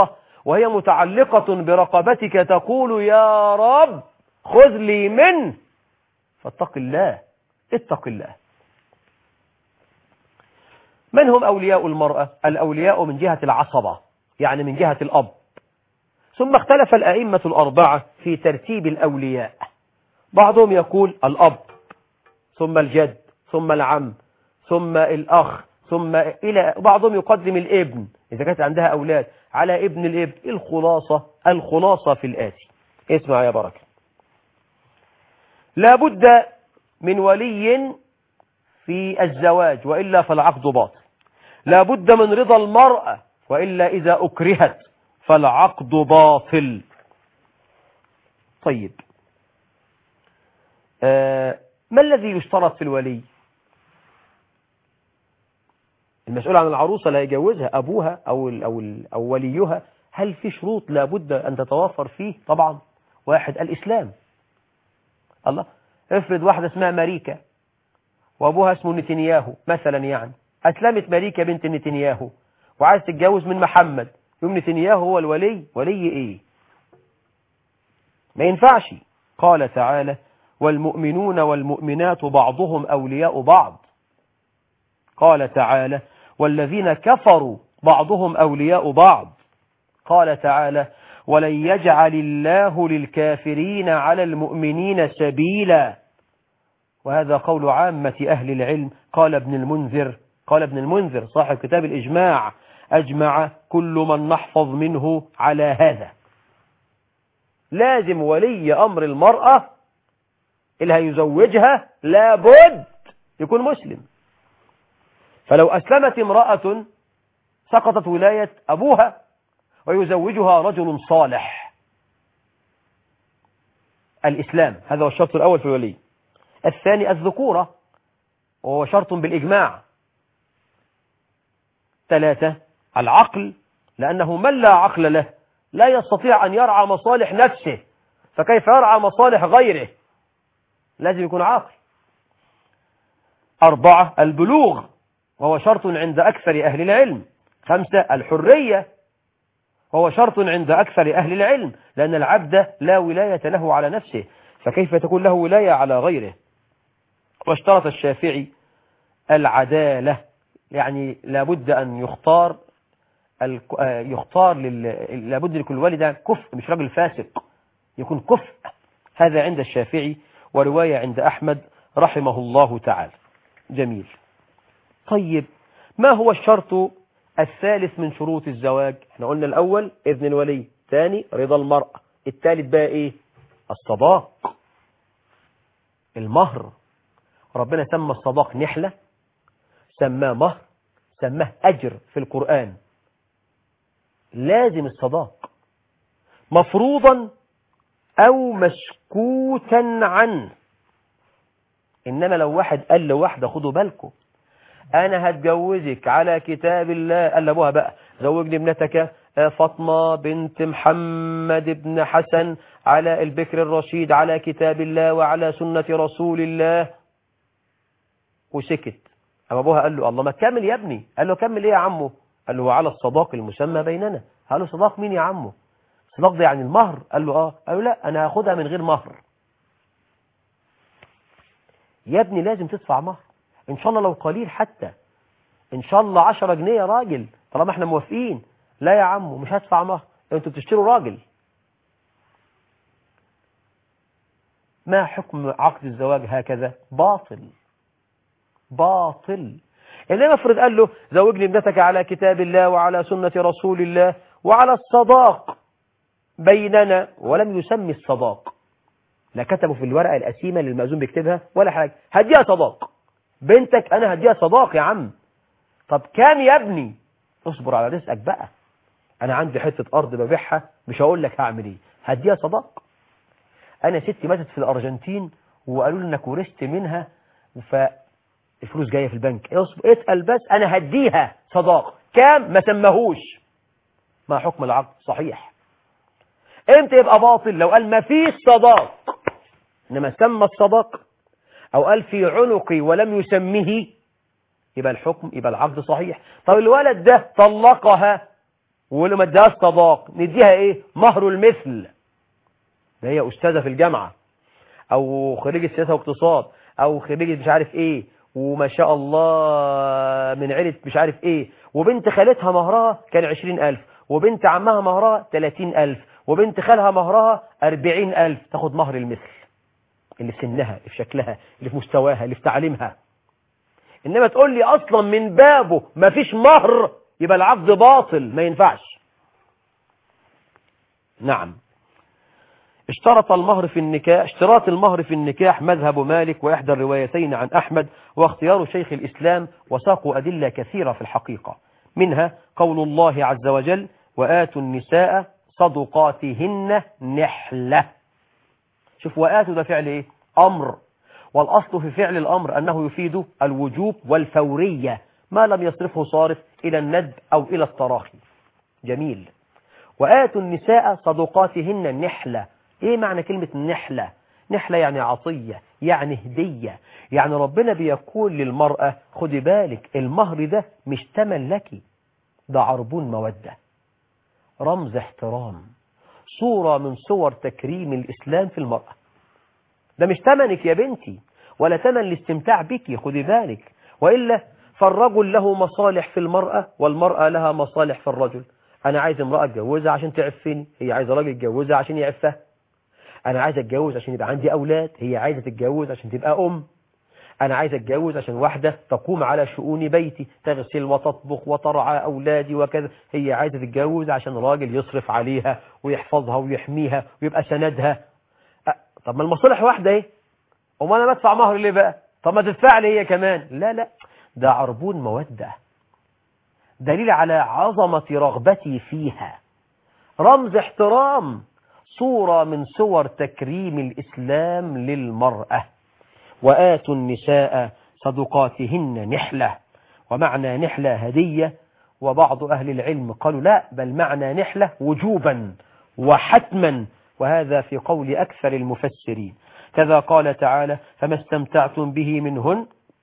Speaker 2: وهي متعلقة برقبتك تقول يا رب خذ لي منه فاتق الله اتق الله من هم أولياء المرأة الأولياء من جهة العصبة يعني من جهة الأب ثم اختلف الأئمة الأربعة في ترتيب الأولياء بعضهم يقول الأب ثم الجد ثم العم ثم الأخ ثم إلى بعضهم يقدم الابن إذا كانت عندها أولاد على ابن الابن الخلاصة الخلاصة في الآتي اسمع يا بركة لا بد من ولي في الزواج وإلا فالعقد باطل لا بد من رضا المرأة وإلا إذا أكرهت فالعقد باطل طيب آه ما الذي يشترط في الولي المسؤول عن العروسة اللي هيجوزها أبوها أو, ال أو, ال أو وليها هل في شروط لابد أن تتوفر فيه طبعا واحد الإسلام الله افرض واحدة اسمها ماريكا وأبوها اسمه نتنياهو مثلا يعني أسلمت ماريكا بنت نتنياهو وعايز تتجوز من محمد يوم نتنياهو هو الولي ولي إيه ما ينفعش قال تعالى والمؤمنون والمؤمنات بعضهم أولياء بعض قال تعالى والذين كفروا بعضهم أولياء بعض قال تعالى ولن يجعل الله للكافرين على المؤمنين سبيلا وهذا قول عامة أهل العلم قال ابن المنذر قال ابن المنذر صاحب كتاب الإجماع أجمع كل من نحفظ منه على هذا لازم ولي أمر المرأة اللي هيزوجها لابد يكون مسلم فلو أسلمت امرأة سقطت ولاية أبوها ويزوجها رجل صالح الإسلام هذا هو الشرط الأول في الولي الثاني الذكورة وهو شرط بالإجماع ثلاثة العقل لأنه من لا عقل له لا يستطيع أن يرعى مصالح نفسه فكيف يرعى مصالح غيره لازم يكون عاقل أربعة البلوغ وهو شرط عند أكثر أهل العلم خمسة الحرية وهو شرط عند أكثر أهل العلم لأن العبد لا ولاية له على نفسه فكيف تكون له ولاية على غيره واشترط الشافعي العدالة يعني لابد أن يختار يختار لل... لابد لكل والد كفء مش راجل فاسق يكون كفء هذا عند الشافعي ورواية عند أحمد رحمه الله تعالى جميل طيب ما هو الشرط الثالث من شروط الزواج احنا قلنا الأول إذن الولي ثاني رضا المرأة الثالث بقى إيه الصداق المهر ربنا سمى الصداق نحلة سماه مهر سماه أجر في القرآن لازم الصداق مفروضا أو مسكوتا عنه إنما لو واحد قال لواحدة خدوا بالكم أنا هتجوزك على كتاب الله قال لأبوها بقى زوجني ابنتك فاطمة بنت محمد بن حسن على البكر الرشيد على كتاب الله وعلى سنة رسول الله وسكت أما أبوها قال له الله ما كمل يا ابني قال له كمل إيه يا عمه قال له على الصداق المسمى بيننا قال له صداق مين يا عمه الصداق ده يعني المهر قال له آه قال له لا أنا هاخدها من غير مهر يا ابني لازم تدفع مهر إن شاء الله لو قليل حتى إن شاء الله 10 جنيه يا راجل طالما احنا موافقين لا يا عمو مش هدفع مهر انتوا بتشتروا راجل ما حكم عقد الزواج هكذا باطل باطل إنما افرض قال له زوجني ابنتك على كتاب الله وعلى سنة رسول الله وعلى الصداق بيننا ولم يسمي الصداق لا كتبوا في الورقة الأسيمة اللي المأذون بيكتبها ولا حاجة هديها صداق بنتك أنا هديها صداق يا عم طب كام يا ابني اصبر على رزقك بقى أنا عندي حتة أرض ببيعها مش هقول لك هعمل إيه هديها صداق أنا ستي ماتت في الأرجنتين وقالوا لي إنك ورثت منها فالفلوس جاية في البنك اصبر اسأل بس أنا هديها صداق كام ما سماهوش ما حكم العقد صحيح امتى يبقى باطل لو قال ما فيش صداق انما سمى الصداق او قال في عنقي ولم يسمه يبقى الحكم يبقى العقد صحيح طب الولد ده طلقها واللي ما ادهاش صداق نديها ايه مهر المثل ده هي استاذه في الجامعه او خريجه سياسه واقتصاد او خريجه مش عارف ايه وما شاء الله من عيله مش عارف ايه وبنت خالتها مهرها كان 20000 وبنت عمها مهرها 30000 وبنت خالها مهرها 40000 تاخد مهر المثل اللي في سنها اللي في شكلها اللي في مستواها اللي في تعليمها انما تقول لي اصلا من بابه ما فيش مهر يبقى العقد باطل ما ينفعش نعم اشترط المهر في النكاح اشتراط المهر في النكاح مذهب مالك وإحدى الروايتين عن أحمد واختيار شيخ الإسلام وساقوا أدلة كثيرة في الحقيقة منها قول الله عز وجل وآتوا النساء صدقاتهن نحلة شوف وآتوا ده فعل إيه أمر والأصل في فعل الأمر أنه يفيد الوجوب والفورية ما لم يصرفه صارف إلى الندب أو إلى التراخي جميل وآتوا النساء صدقاتهن نحلة إيه معنى كلمة نحلة نحلة يعني عطية يعني هدية يعني ربنا بيقول للمرأة خدي بالك المهر ده مش تمن لك ده عربون مودة رمز احترام صورة من صور تكريم الإسلام في المرأة ده مش تمنك يا بنتي ولا تمن الاستمتاع بك خدي بالك وإلا فالرجل له مصالح في المرأة والمرأة لها مصالح في الرجل أنا عايز امرأة اتجوزها عشان تعفني هي عايزة راجل يتجوزها عشان يعفها أنا عايز اتجوز عشان يبقى عندي أولاد هي عايزة تتجوز عشان تبقى أم أنا عايز اتجوز عشان واحدة تقوم على شؤون بيتي تغسل وتطبخ وترعى أولادي وكذا هي عايزة تتجوز عشان راجل يصرف عليها ويحفظها ويحميها ويبقى سندها أه طب ما المصالح واحدة ايه وما أنا بدفع مهر ليه بقى طب ما تدفع لي هي كمان لا لا ده عربون مودة دليل على عظمة رغبتي فيها رمز احترام صورة من صور تكريم الإسلام للمرأة وآتوا النساء صدقاتهن نحلة ومعنى نحلة هدية وبعض أهل العلم قالوا لا بل معنى نحلة وجوبا وحتما وهذا في قول أكثر المفسرين كذا قال تعالى فما استمتعتم به منهن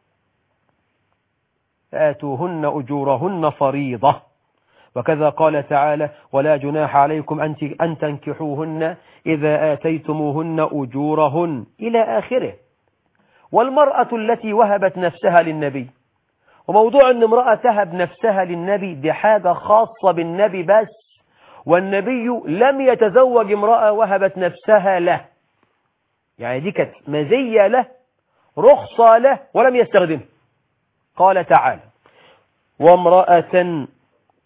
Speaker 2: آتوهن أجورهن فريضة وكذا قال تعالى ولا جناح عليكم أن تنكحوهن إذا آتيتموهن أجورهن إلى آخره والمرأة التي وهبت نفسها للنبي وموضوع أن امرأة تهب نفسها للنبي دي حاجة خاصة بالنبي بس والنبي لم يتزوج امرأة وهبت نفسها له يعني دي كانت مزية له رخصة له ولم يستخدمها قال تعالى وامرأة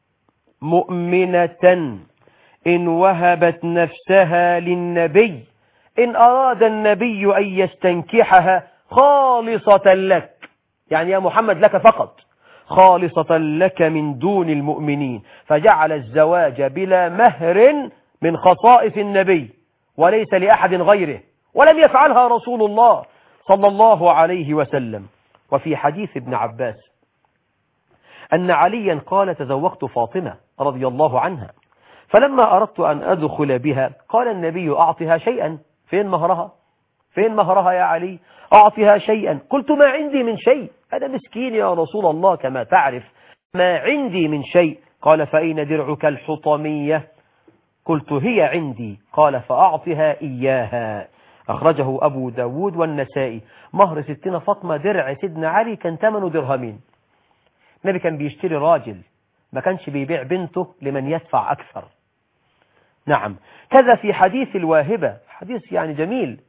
Speaker 2: مؤمنة إن وهبت نفسها للنبي إن أراد النبي أن يستنكحها خالصة لك يعني يا محمد لك فقط خالصة لك من دون المؤمنين فجعل الزواج بلا مهر من خصائص النبي وليس لأحد غيره ولم يفعلها رسول الله صلى الله عليه وسلم وفي حديث ابن عباس أن عليا قال تزوجت فاطمة رضي الله عنها فلما أردت أن أدخل بها قال النبي أعطها شيئا فين مهرها فين مهرها يا علي أعطها شيئا قلت ما عندي من شيء أنا مسكين يا رسول الله كما تعرف ما عندي من شيء قال فأين درعك الحطمية قلت هي عندي قال فأعطها إياها أخرجه أبو داود والنسائي مهر ستنا فاطمة درع سيدنا علي كان ثمنه درهمين النبي كان بيشتري راجل ما كانش بيبيع بنته لمن يدفع أكثر نعم كذا في حديث الواهبة حديث يعني جميل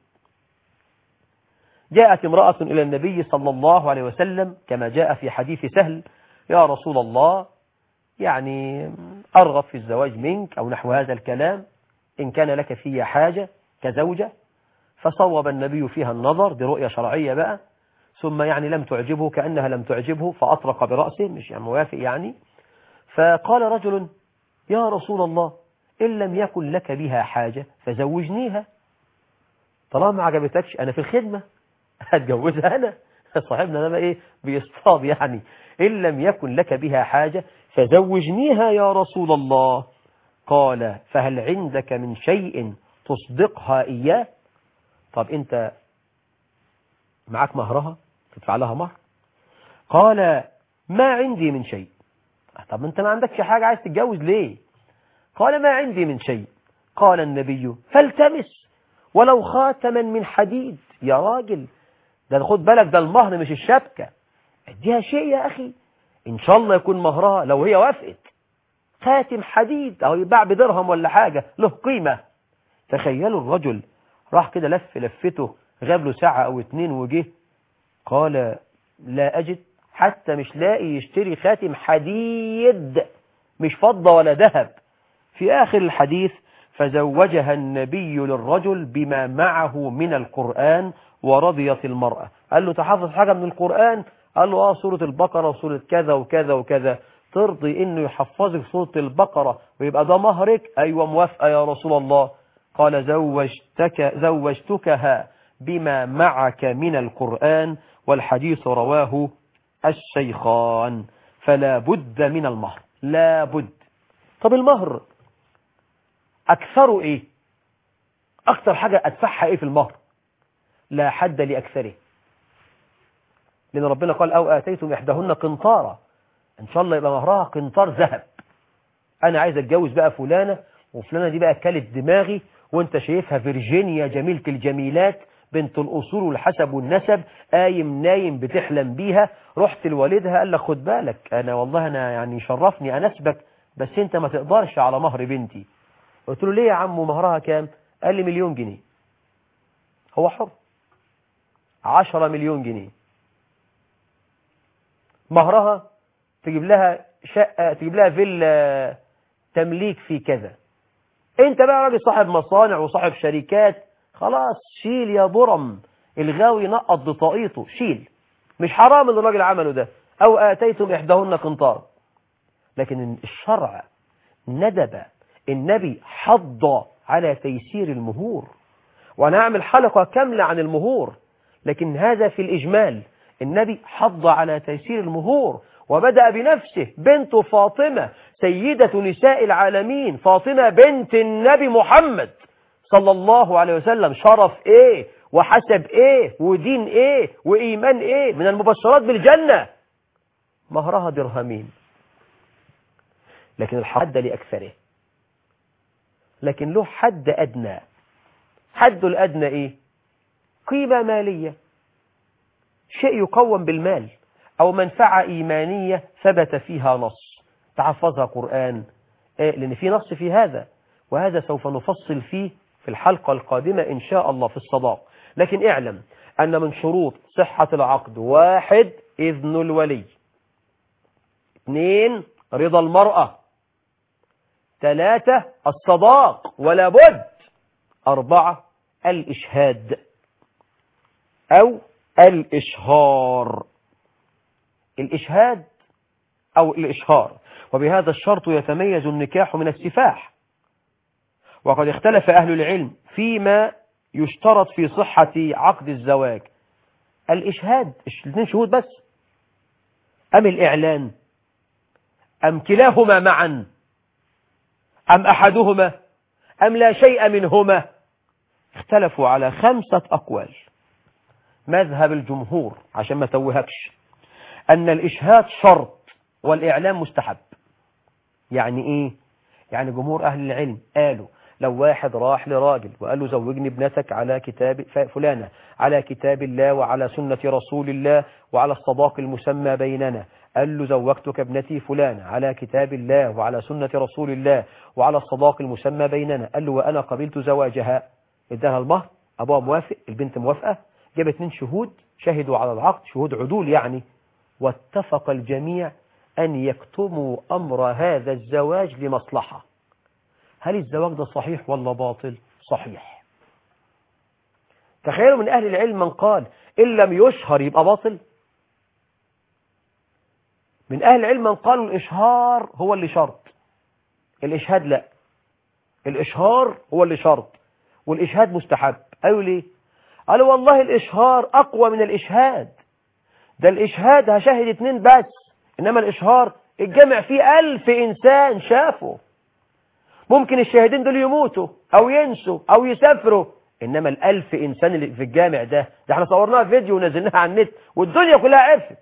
Speaker 2: جاءت امرأة إلى النبي صلى الله عليه وسلم كما جاء في حديث سهل يا رسول الله يعني أرغب في الزواج منك أو نحو هذا الكلام إن كان لك في حاجة كزوجة فصوب النبي فيها النظر برؤية شرعية بقى ثم يعني لم تعجبه كأنها لم تعجبه فأطرق برأسه مش يعني موافق يعني فقال رجل يا رسول الله إن لم يكن لك بها حاجة فزوجنيها طالما ما عجبتكش أنا في الخدمة هتجوزها أنا صاحبنا ده بقى إيه بيصطاد يعني إن لم يكن لك بها حاجة فزوجنيها يا رسول الله قال فهل عندك من شيء تصدقها إياه طب أنت معاك مهرها تدفع لها مهر قال ما عندي من شيء طب انت ما عندكش حاجة عايز تتجوز ليه قال ما عندي من شيء قال النبي فالتمس ولو خاتما من حديد يا راجل ده خد بالك ده المهر مش الشبكة اديها شيء يا أخي إن شاء الله يكون مهرها لو هي وافقت خاتم حديد أو يباع بدرهم ولا حاجة له قيمة تخيلوا الرجل راح كده لف لفته غاب له ساعة أو اتنين وجه قال لا أجد حتى مش لاقي يشتري خاتم حديد مش فضة ولا ذهب في آخر الحديث فزوجها النبي للرجل بما معه من القرآن ورضيت المرأة قال له تحفظ حاجة من القرآن قال له آه سورة البقرة وسورة كذا وكذا وكذا ترضي إنه يحفظك سورة البقرة ويبقى ده مهرك أيوة موافقة يا رسول الله قال زوجتك زوجتكها بما معك من القرآن والحديث رواه الشيخان فلا بد من المهر لا بد طب المهر أكثره إيه أكثر حاجة أدفعها إيه في المهر لا حد لأكثره لأن ربنا قال أو آتيتم إحداهن قنطارا إن شاء الله يبقى مهرها قنطار ذهب أنا عايز أتجوز بقى فلانة وفلانة دي بقى كلت دماغي وانت شايفها فيرجينيا جميلة الجميلات بنت الأصول والحسب والنسب قايم نايم بتحلم بيها رحت لوالدها قال لك خد بالك أنا والله أنا يعني شرفني أنسبك بس انت ما تقدرش على مهر بنتي قلت له ليه يا عم مهرها كام قال لي مليون جنيه هو حر عشرة مليون جنيه مهرها تجيب لها شقة تجيب لها فيلا تمليك في كذا انت بقى راجل صاحب مصانع وصاحب شركات خلاص شيل يا برم الغاوي نقط بطاقيته شيل مش حرام اللي الراجل عمله ده او اتيتم احداهن قنطار لكن الشرع ندب النبي حض على تيسير المهور وانا اعمل حلقة كاملة عن المهور لكن هذا في الاجمال النبي حض على تيسير المهور وبدأ بنفسه بنت فاطمة سيدة نساء العالمين فاطمة بنت النبي محمد صلى الله عليه وسلم شرف ايه وحسب ايه ودين ايه وإيمان ايه من المبشرات بالجنة مهرها درهمين لكن الحد لأكثره لكن له حد أدنى حد الأدنى إيه قيمة مالية شيء يقوم بالمال أو منفعة إيمانية ثبت فيها نص تحفظها قرآن إيه لأن في نص في هذا وهذا سوف نفصل فيه في الحلقة القادمة إن شاء الله في الصداق لكن اعلم أن من شروط صحة العقد واحد إذن الولي اثنين رضا المرأة ثلاثة الصداق ولا بد أربعة الإشهاد أو الإشهار الإشهاد أو الإشهار وبهذا الشرط يتميز النكاح من السفاح وقد اختلف أهل العلم فيما يشترط في صحة عقد الزواج الإشهاد الاثنين شهود بس أم الإعلان أم كلاهما معا أم أحدهما أم لا شيء منهما اختلفوا على خمسة أقوال مذهب الجمهور عشان ما توهكش أن الإشهاد شرط والإعلام مستحب يعني إيه يعني جمهور أهل العلم قالوا لو واحد راح لراجل وقال له زوجني ابنتك على كتاب فلانة على كتاب الله وعلى سنة رسول الله وعلى الصداق المسمى بيننا قال له زوجتك ابنتي فلانة على كتاب الله وعلى سنة رسول الله وعلى الصداق المسمى بيننا قال له وأنا قبلت زواجها اداها المهر أبوها موافق البنت موافقة جاب اتنين شهود شهدوا على العقد شهود عدول يعني واتفق الجميع أن يكتموا أمر هذا الزواج لمصلحة هل الزواج ده صحيح ولا باطل صحيح تخيلوا من أهل العلم من قال إن لم يشهر يبقى باطل من أهل العلم من قالوا الإشهار هو اللي شرط الإشهاد لا الإشهار هو اللي شرط والإشهاد مستحب قالوا ليه قالوا والله الإشهار أقوى من الإشهاد ده الإشهاد هشاهد اتنين بس إنما الإشهار الجمع فيه ألف إنسان شافوا ممكن الشاهدين دول يموتوا أو ينسوا أو يسافروا إنما الألف إنسان اللي في الجامع ده ده احنا صورناها فيديو ونزلناها على النت والدنيا كلها عرفت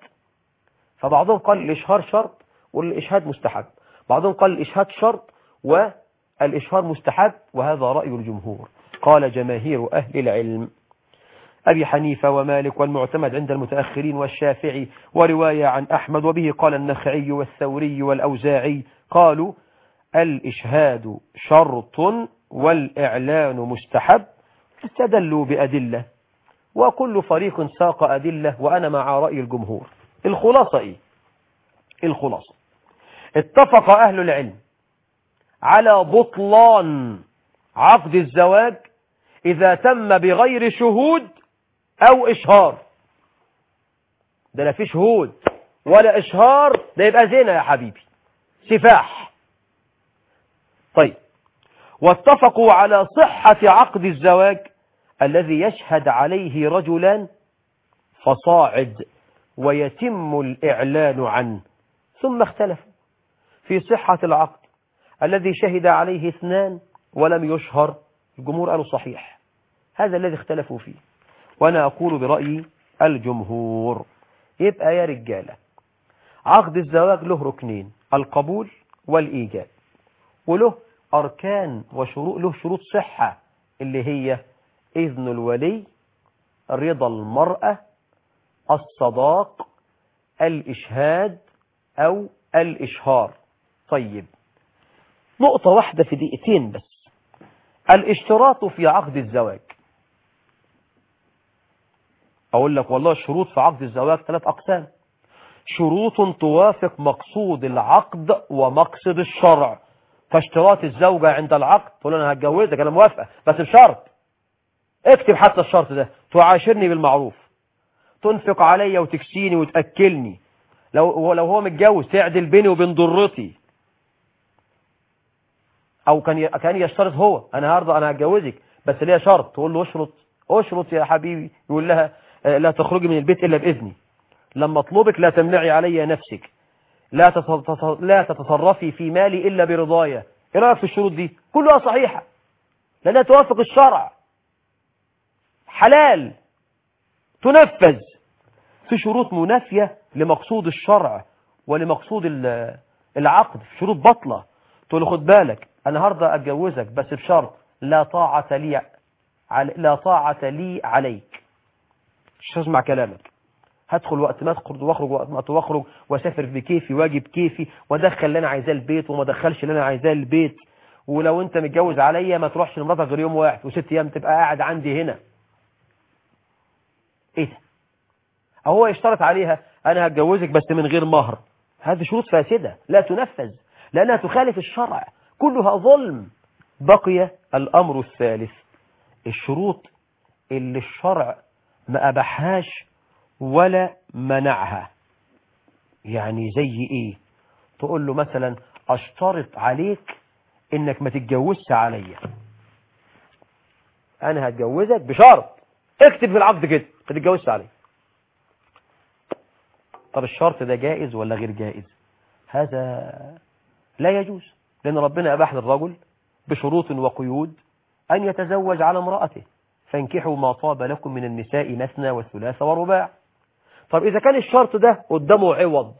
Speaker 2: فبعضهم قال الإشهار شرط والإشهاد مستحب بعضهم قال الإشهاد شرط و الإشهار مستحب وهذا رأي الجمهور قال جماهير أهل العلم أبي حنيفة ومالك والمعتمد عند المتأخرين والشافعي ورواية عن أحمد وبه قال النخعي والثوري والأوزاعي قالوا الإشهاد شرط والإعلان مستحب استدلوا بأدلة وكل فريق ساق أدلة وأنا مع رأي الجمهور الخلاصة إيه الخلاصة اتفق أهل العلم على بطلان عقد الزواج إذا تم بغير شهود أو إشهار ده لا في شهود ولا إشهار ده يبقى زنا يا حبيبي سفاح طيب واتفقوا على صحة عقد الزواج الذي يشهد عليه رجلان فصاعد ويتم الإعلان عنه ثم اختلفوا في صحة العقد الذي شهد عليه اثنان ولم يشهر الجمهور قالوا صحيح هذا الذي اختلفوا فيه وأنا أقول برأيي الجمهور يبقى يا رجالة عقد الزواج له ركنين القبول والإيجاب وله أركان وشروط له شروط صحة اللي هي إذن الولي رضا المرأة الصداق الإشهاد أو الإشهار طيب نقطة واحدة في دقيقتين بس الاشتراط في عقد الزواج أقول لك والله الشروط في عقد الزواج ثلاث أقسام شروط توافق مقصود العقد ومقصد الشرع فاشتراط الزوجة عند العقد تقول أنا هتجوزك أنا موافقة بس بشرط اكتب حتى الشرط ده تعاشرني بالمعروف تنفق عليا وتكسيني وتأكلني لو لو هو متجوز تعدل بيني وبين ضرتي او كان كان يشترط هو انا هرضى انا هتجوزك بس ليا شرط تقول له اشرط اشرط يا حبيبي يقول لها لا تخرجي من البيت الا باذني لما اطلبك لا تمنعي علي نفسك لا لا تتصرفي في مالي الا برضايا ايه رايك في الشروط دي كلها صحيحه لانها توافق الشرع حلال تنفذ في شروط منافيه لمقصود الشرع ولمقصود العقد شروط بطله تقول له خد بالك انا هرضى اتجوزك بس بشرط لا طاعة لي لا طاعة لي عليك مش هسمع كلامك هدخل وقت ما ادخل واخرج وقت ما واخرج واسافر بكيفي واجي بكيفي وادخل اللي انا عايزاه البيت وما ادخلش اللي انا عايزاه البيت ولو انت متجوز عليا ما تروحش لمراتك غير يوم واحد وست ايام تبقى قاعد عندي هنا ايه ده هو يشترط عليها انا هتجوزك بس من غير مهر هذه شروط فاسدة لا تنفذ لأنها تخالف الشرع كلها ظلم بقي الأمر الثالث الشروط اللي الشرع ما أبحهاش ولا منعها يعني زي إيه تقول له مثلا أشترط عليك إنك ما تتجوزش عليا أنا هتجوزك بشرط اكتب في العقد كده ما تتجوزش عليا طب الشرط ده جائز ولا غير جائز هذا لا يجوز لأن ربنا أباح للرجل بشروط وقيود أن يتزوج على امرأته فانكحوا ما طاب لكم من النساء مثنى والثلاث ورباع طب إذا كان الشرط ده قدامه عوض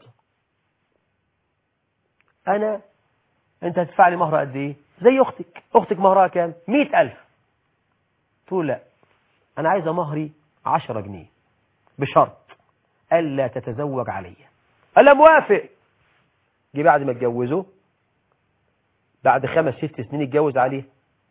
Speaker 2: أنا أنت هتدفع لي مهر قد إيه زي أختك أختك مهرها كام مئة ألف تقول لا أنا عايزة مهري عشرة جنيه بشرط ألا تتزوج عليا ألا موافق جه بعد ما اتجوزه بعد خمس ست سنين اتجوز عليه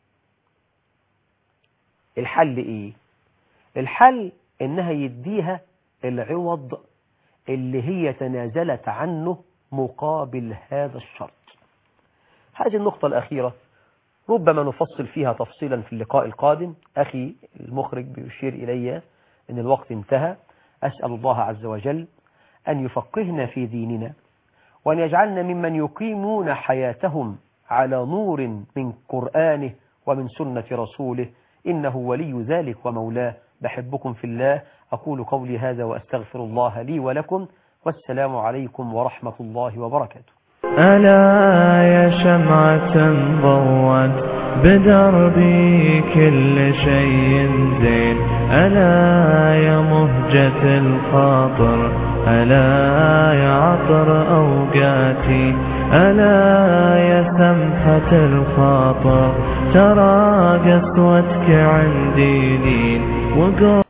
Speaker 2: الحل ايه الحل انها يديها العوض اللي هي تنازلت عنه مقابل هذا الشرط هذه النقطة الأخيرة ربما نفصل فيها تفصيلا في اللقاء القادم أخي المخرج بيشير إلي أن الوقت انتهى أسأل الله عز وجل أن يفقهنا في ديننا وأن يجعلنا ممن يقيمون حياتهم على نور من قرآنه ومن سنة رسوله إنه ولي ذلك ومولاه بحبكم في الله أقول قولي هذا وأستغفر الله لي ولكم والسلام عليكم ورحمة الله وبركاته
Speaker 1: ألا يا شمعة ضوت بدربي كل شيء زين ألا يا مهجة الخاطر ألا يا عطر أوقاتي ألا يا سمحة الخاطر ترى قسوتك عندي لين وقول